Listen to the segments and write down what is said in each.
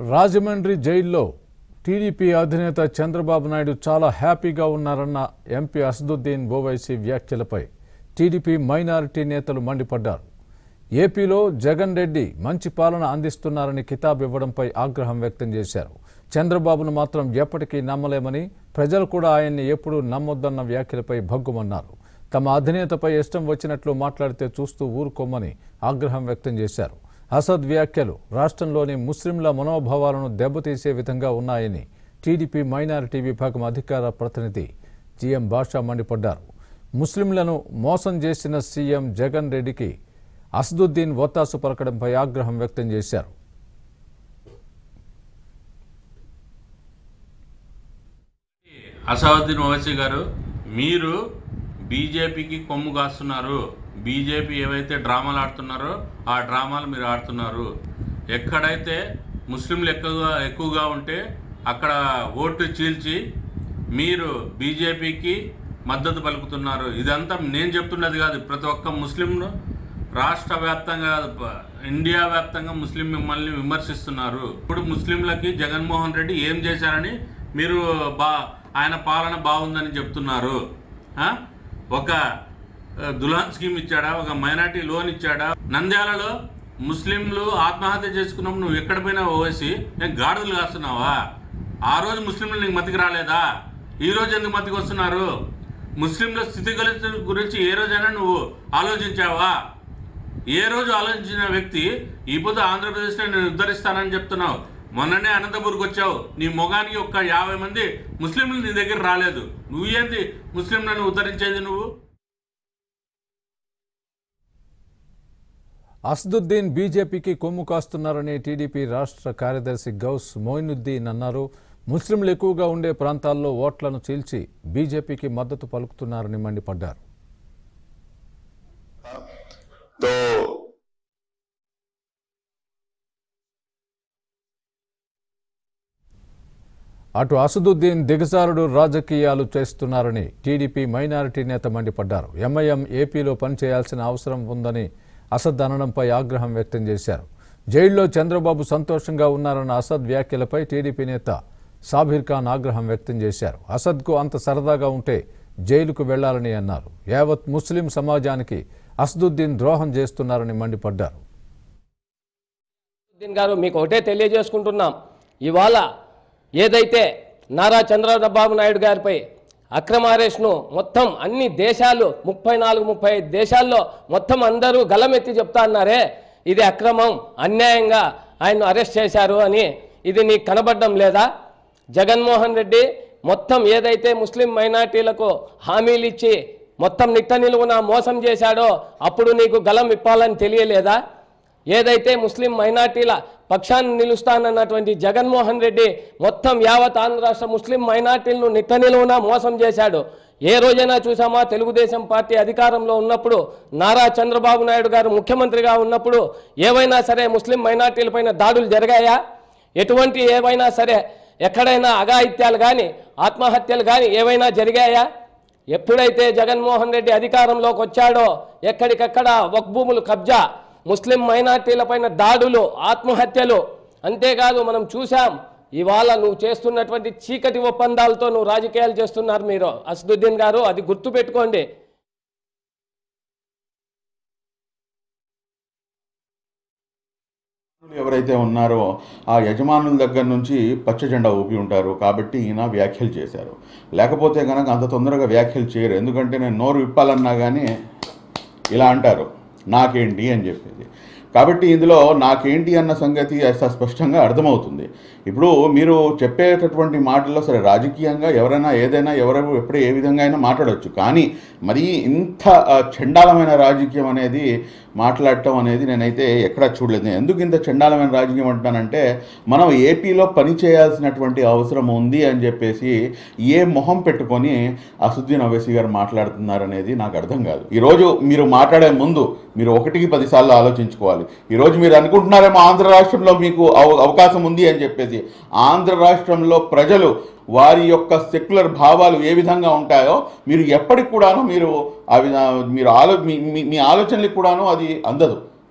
రాజమండ్రి జైల్లో టీడీపీ అధినేత చంద్రబాబు నాయుడు చాలా హ్యాపీగా ఉన్నారన్న ఎంపీ అసదుద్దీన్ ఓవైసీ వ్యాఖ్యలపై టీడీపీ మైనారిటీ నేతలు మండిపడ్డారు ఏపీలో జగన్ రెడ్డి మంచి పాలన అందిస్తున్నారని కితాబ్ ఇవ్వడంపై ఆగ్రహం వ్యక్తం చేశారు చంద్రబాబును మాత్రం ఎప్పటికీ నమ్మలేమని ప్రజలు కూడా ఆయన్ని ఎప్పుడూ నమ్మొద్దన్న వ్యాఖ్యలపై భగ్గుమన్నారు తమ అధినేతపై ఇష్టం వచ్చినట్లు మాట్లాడితే చూస్తూ ఊరుకోమని ఆగ్రహం వ్యక్తం చేశారు అసద్ వ్యాఖ్యలు రాష్ట్రంలోని ముస్లింల మనోభావాలను దెబ్బతీసే విధంగా ఉన్నాయని టీడీపీ మైనారిటీ విభాగం అధికార ప్రతినిధి జిఎం బాషా మండిపడ్డారు ముస్లింలను మోసం చేసిన సీఎం జగన్ రెడ్డికి అసదుద్దీన్ ఒత్తాసు పలకడంపై ఆగ్రహం వ్యక్తం చేశారు అసదుద్దీన్ ఓవైసీ గారు మీరు బీజేపీకి కొమ్ము కాస్తున్నారు బీజేపీ ఏవైతే డ్రామాలు ఆడుతున్నారో ఆ డ్రామాలు మీరు ఆడుతున్నారు ఎక్కడైతే ముస్లింలు ఎక్కువగా ఎక్కువగా ఉంటే అక్కడ ఓట్లు చీల్చి మీరు బీజేపీకి మద్దతు పలుకుతున్నారు ఇదంతా నేను చెప్తున్నది కాదు ప్రతి ఒక్క ముస్లింను రాష్ట్ర వ్యాప్తంగా కాదు, ప- ఇండియా వ్యాప్తంగా ముస్లిం మిమ్మల్ని విమర్శిస్తున్నారు ఇప్పుడు ముస్లింలకి జగన్మోహన్ రెడ్డి ఏం చేశారని మీరు బా ఆయన పాలన బాగుందని చెప్తున్నారు ఆ? ఒక ఆ, దులాన్ స్కీమ్ ఇచ్చాడా ఒక మైనార్టీ లోన్ ఇచ్చాడా నంద్యాలలో ముస్లింలు ఆత్మహత్య చేసుకున్నప్పుడు నువ్వు ఎక్కడ పోయినా ఓవేసి నేను గాడిదలు కాస్తున్నావా ఆ రోజు ముస్లింలు నీకు మతికి రాలేదా ఈ రోజు ఎందుకు మతికి వస్తున్నారు ముస్లింల స్థితిగతుల గురించి ఏ రోజైనా నువ్వు ఆలోచించావా ఏ రోజు ఆలోచించిన వ్యక్తి ఈ పొద్దు ఆంధ్రప్రదేశ్లో నేను ఉద్ధరిస్తానని చెప్తున్నావు మొన్ననే అనంతపూర్కి వచ్చావు నీ మొగానికి ఒక్క యాభై మంది ముస్లింలు నీ దగ్గర రాలేదు నువ్వు ఏంది ముస్లింలను ఉద్ధరించేది నువ్వు అసదుద్దీన్ బీజేపీకి కొమ్ము కాస్తున్నారని టీడీపీ రాష్ట్ర కార్యదర్శి గౌస్ మొయినుద్దీన్ అన్నారు ముస్లింలు ఎక్కువగా ఉండే ప్రాంతాల్లో ఓట్లను చీల్చి బీజేపీకి మద్దతు పలుకుతున్నారని మండిపడ్డారు तो అటు అసదుద్దీన్ దిగజారుడు రాజకీయాలు చేస్తున్నారని టీడీపీ మైనారిటీ నేత మండిపడ్డారు ఎంఐఎం ఏపీలో పనిచేయాల్సిన అవసరం ఉందని అసద్ అనడంపై ఆగ్రహం వ్యక్తం చేశారు జైల్లో చంద్రబాబు సంతోషంగా ఉన్నారన్న అసద్ వ్యాఖ్యలపై టీడీపీ నేత సాబిర్ ఖాన్ ఆగ్రహం వ్యక్తం చేశారు అసద్కు అంత సరదాగా ఉంటే జైలుకు వెళ్లాలని అన్నారు యావత్ ముస్లిం సమాజానికి అసదుద్దీన్ ద్రోహం చేస్తున్నారని మండిపడ్డారు దీన్ గారు మీకు ఒకటే తెలియజేసుకుంటున్నాం ఇవాళ ఏదైతే నారా చంద్రబాబు నాయుడు గారిపై అక్రమ అరెస్ట్ను మొత్తం అన్ని దేశాలు ముప్పై నాలుగు ముప్పై ఐదు దేశాల్లో మొత్తం అందరూ గలమెత్తి చెప్తా అన్నారే ఇది అక్రమం అన్యాయంగా ఆయన్ను అరెస్ట్ చేశారు అని ఇది నీకు కనబడడం లేదా జగన్మోహన్ రెడ్డి మొత్తం ఏదైతే ముస్లిం మైనార్టీలకు హామీలు ఇచ్చి మొత్తం నిట్ట నిలువున మోసం చేశాడో అప్పుడు నీకు గలం ఇప్పాలని తెలియలేదా ఏదైతే ముస్లిం మైనార్టీల పక్షాన్ని నిలుస్తానన్నటువంటి జగన్మోహన్ రెడ్డి మొత్తం యావత్ ఆంధ్ర రాష్ట్ర ముస్లిం మైనార్టీలను నిట్ట నిలువున మోసం చేశాడు ఏ రోజైనా చూసామా తెలుగుదేశం పార్టీ అధికారంలో ఉన్నప్పుడు నారా చంద్రబాబు నాయుడు గారు ముఖ్యమంత్రిగా ఉన్నప్పుడు ఏవైనా సరే ముస్లిం మైనార్టీలపైన దాడులు జరిగాయా ఎటువంటి ఏవైనా సరే ఎక్కడైనా అఘాయిత్యాలు కానీ ఆత్మహత్యలు కానీ ఏవైనా జరిగాయా ఎప్పుడైతే జగన్మోహన్ రెడ్డి అధికారంలోకి వచ్చాడో ఎక్కడికక్కడ వక్ భూములు కబ్జా ముస్లిం మైనార్టీలపైన దాడులు ఆత్మహత్యలు అంతేకాదు మనం చూసాం ఇవాళ నువ్వు చేస్తున్నటువంటి చీకటి ఒప్పందాలతో నువ్వు రాజకీయాలు చేస్తున్నారు మీరు అసదుద్దీన్ గారు అది గుర్తుపెట్టుకోండి ఎవరైతే ఉన్నారో ఆ యజమానుల దగ్గర నుంచి పచ్చ జెండా ఊపి ఉంటారు కాబట్టి ఈయన వ్యాఖ్యలు చేశారు లేకపోతే కనుక అంత తొందరగా వ్యాఖ్యలు చేయరు ఎందుకంటే నేను నోరు విప్పాలన్నా కానీ ఇలా అంటారు నాకేంటి అని చెప్పేసి కాబట్టి ఇందులో నాకేంటి అన్న సంగతి అస- స్పష్టంగా అర్థమవుతుంది ఇప్పుడు మీరు చెప్పేటటువంటి మాటల్లో సరే రాజకీయంగా ఎవరైనా ఏదైనా ఎవరు ఎప్పుడు ఏ విధంగా అయినా మాట్లాడవచ్చు కానీ మరీ ఇంత ఆ, చండాలమైన రాజకీయం అనేది మాట్లాడటం అనేది నేనైతే ఎక్కడా చూడలేదు నేను ఎందుకు ఇంత చండాలమైన రాజకీయం అంటానంటే మనం ఏపీలో పని చేయాల్సినటువంటి అవసరం ఉంది అని చెప్పేసి ఏ మొహం పెట్టుకొని అసుద్దీన్ అవైసీ గారు మాట్లాడుతున్నారనేది నాకు అర్థం కాదు ఈరోజు మీరు మాట్లాడే ముందు మీరు ఒకటికి పదిసార్లు ఆలోచించుకోవాలి ఈరోజు మీరు అనుకుంటున్నారేమో ఆంధ్ర రాష్ట్రంలో మీకు అవ- అవకాశం ఉంది అని చెప్పేసి ఆంధ్ర రాష్ట్రంలో ప్రజలు వారి యొక్క సెక్యులర్ భావాలు ఏ విధంగా ఉంటాయో మీరు ఎప్పటికి కూడాను మీరు అవి మీరు ఆలో మీ మీ- మీ ఆలోచనలకు కూడాను అది అందదు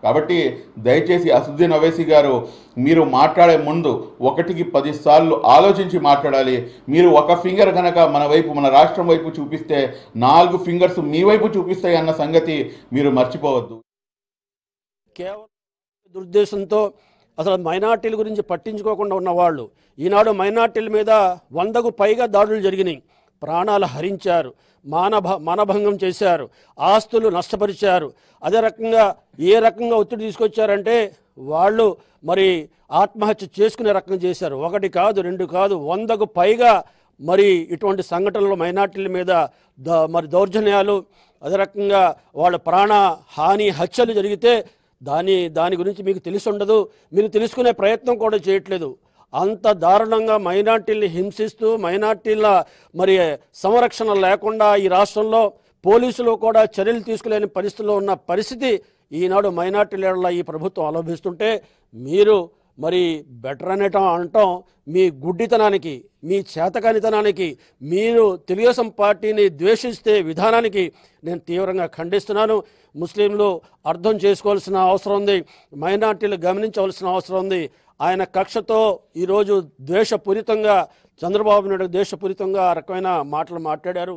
కాబట్టి దయచేసి అసుద్దీన్ అవైసీ గారు మీరు మాట్లాడే ముందు ఒకటికి పది సార్లు ఆలోచించి మాట్లాడాలి మీరు ఒక ఫింగర్ కనుక మన వైపు మన రాష్ట్రం వైపు చూపిస్తే నాలుగు ఫింగర్స్ మీ వైపు చూపిస్తాయి అన్న సంగతి మీరు మర్చిపోవద్దు కేవలం దురుద్దేశంతో అసలు మైనార్టీల గురించి పట్టించుకోకుండా ఉన్నవాళ్ళు ఈనాడు మైనార్టీల మీద వందకు పైగా దాడులు జరిగినాయి ప్రాణాలు హరించారు మానభ మానభంగం చేశారు ఆస్తులు నష్టపరిచారు అదే రకంగా ఏ రకంగా ఒత్తిడి తీసుకొచ్చారంటే వాళ్ళు మరి ఆత్మహత్య చేసుకునే రకం చేశారు ఒకటి కాదు రెండు కాదు వందకు పైగా మరి ఇటువంటి సంఘటనలు మైనార్టీల మీద ద మరి దౌర్జన్యాలు అదే రకంగా వాళ్ళ ప్రాణ హాని హత్యలు జరిగితే దాని దాని గురించి మీకు తెలిసి ఉండదు మీరు తెలుసుకునే ప్రయత్నం కూడా చేయట్లేదు అంత దారుణంగా మైనార్టీల్ని హింసిస్తూ మైనార్టీల మరి సంరక్షణ లేకుండా ఈ రాష్ట్రంలో పోలీసులు కూడా చర్యలు తీసుకోలేని పరిస్థితిలో ఉన్న పరిస్థితి ఈనాడు మైనార్టీల ఈ ప్రభుత్వం ఆలోచిస్తుంటే మీరు మరి బెటర్ అనేటం అనటం మీ గుడ్డితనానికి మీ చేతకానితనానికి మీరు తెలుగుదేశం పార్టీని ద్వేషిస్తే విధానానికి నేను తీవ్రంగా ఖండిస్తున్నాను ముస్లింలు అర్థం చేసుకోవాల్సిన అవసరం ఉంది మైనార్టీలు గమనించవలసిన అవసరం ఉంది ఆయన కక్షతో ఈరోజు ద్వేషపూరితంగా చంద్రబాబు నాయుడు ద్వేషపూరితంగా ఆ రకమైన మాటలు మాట్లాడారు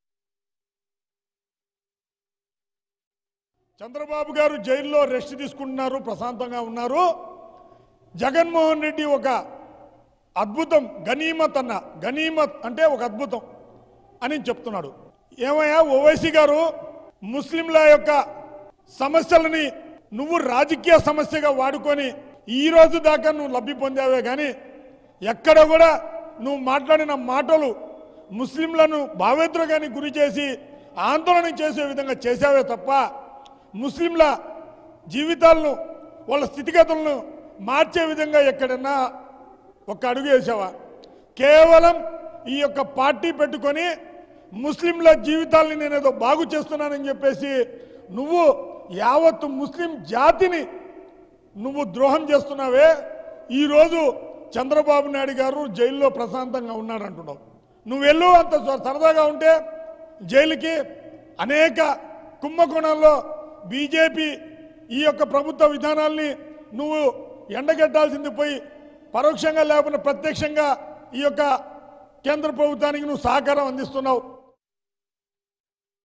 చంద్రబాబు గారు జైల్లో రెస్ట్ తీసుకుంటున్నారు ప్రశాంతంగా ఉన్నారు జగన్మోహన్ రెడ్డి ఒక అద్భుతం గనీమత్ అన్న గనీమత్ అంటే ఒక అద్భుతం అని చెప్తున్నాడు ఏమయ్యా ఓవైసీ గారు ముస్లింల యొక్క సమస్యలని నువ్వు రాజకీయ సమస్యగా వాడుకొని ఈ రోజు దాకా నువ్వు లబ్ధి పొందావే కానీ ఎక్కడ కూడా నువ్వు మాట్లాడిన మాటలు ముస్లింలను భావేద్రోగానికి గురి చేసి ఆందోళన చేసే విధంగా చేశావే తప్ప ముస్లింల జీవితాలను వాళ్ళ స్థితిగతులను మార్చే విధంగా ఎక్కడన్నా ఒక అడుగు వేసావా కేవలం ఈ యొక్క పార్టీ పెట్టుకొని ముస్లింల జీవితాల్ని నేనేదో బాగు చేస్తున్నానని చెప్పేసి నువ్వు యావత్తు ముస్లిం జాతిని నువ్వు ద్రోహం చేస్తున్నావే ఈరోజు చంద్రబాబు నాయుడు గారు జైల్లో ప్రశాంతంగా ఉన్నాడు అంటున్నావు నువ్వు వెళ్ళు అంత స- సరదాగా ఉంటే జైలుకి అనేక కుంభకోణాల్లో బీజేపీ ఈ యొక్క ప్రభుత్వ విధానాల్ని నువ్వు ఎండగట్టాల్సింది పోయి పరోక్షంగా లేకుండా ప్రత్యక్షంగా ఈ యొక్క కేంద్ర ప్రభుత్వానికి నువ్వు సహకారం అందిస్తున్నావు